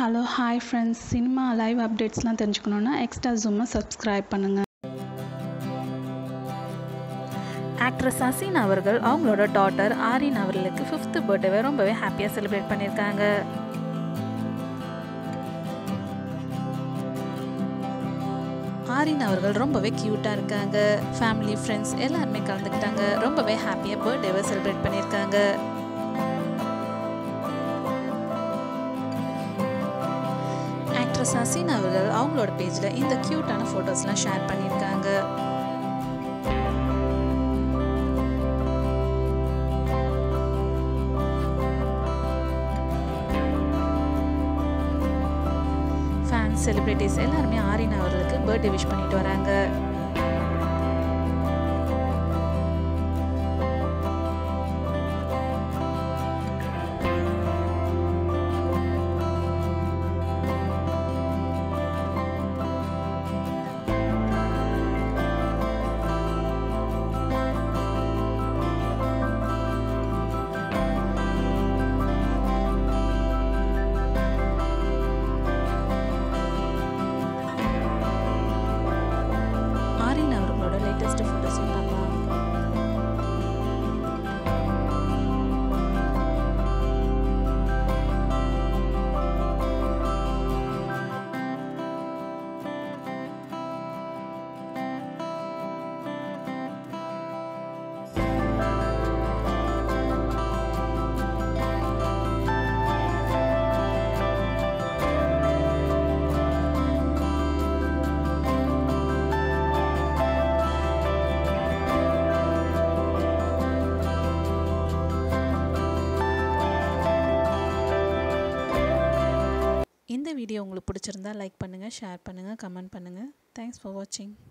hello hi friends cinema live அப்டேட்ஸ்லாம் தெரிஞ்சுக்கணுன்னா extra ஜூமை சப்ஸ்கிரைப் பண்ணுங்கள் ஆக்ட்ரஸ் ஹசீன் அவர்கள் அவங்களோட டாட்டர் ஆரின் அவர்களுக்கு ஃபிஃப்த் பர்த்டேவை ரொம்பவே ஹாப்பியாக செலிப்ரேட் பண்ணியிருக்காங்க ஆரின் அவர்கள் ரொம்பவே க்யூட்டாக இருக்காங்க ஃபேமிலி ஃப்ரெண்ட்ஸ் எல்லாருமே கலந்துக்கிட்டாங்க ரொம்பவே ஹாப்பியாக பர்த்டேவை செலிப்ரேட் பண்ணியிருக்காங்க ஆக்ட்ரஸ் ஹசீன் அவர்கள் அவங்களோட பேஜில் இந்த க்யூட்டான ஃபோட்டோஸ்லாம் ஷேர் பண்ணியிருக்காங்க ஃபேன்ஸ் செலிப்ரிட்டிஸ் எல்லாருமே ஆரின் அவர்களுக்கு பர்த்டே விஷ் பண்ணிட்டு வராங்க ஆரின் அவர்களோட லேட்டஸ்ட் ஃபோட்டோஸையும் பார்க்கலாம் இந்த வீடியோ உங்களுக்கு பிடிச்சிருந்தா லைக் பண்ணுங்கள் ஷேர் பண்ணுங்கள் கமெண்ட் பண்ணுங்கள் தேங்க்ஸ் ஃபார் வாட்சிங்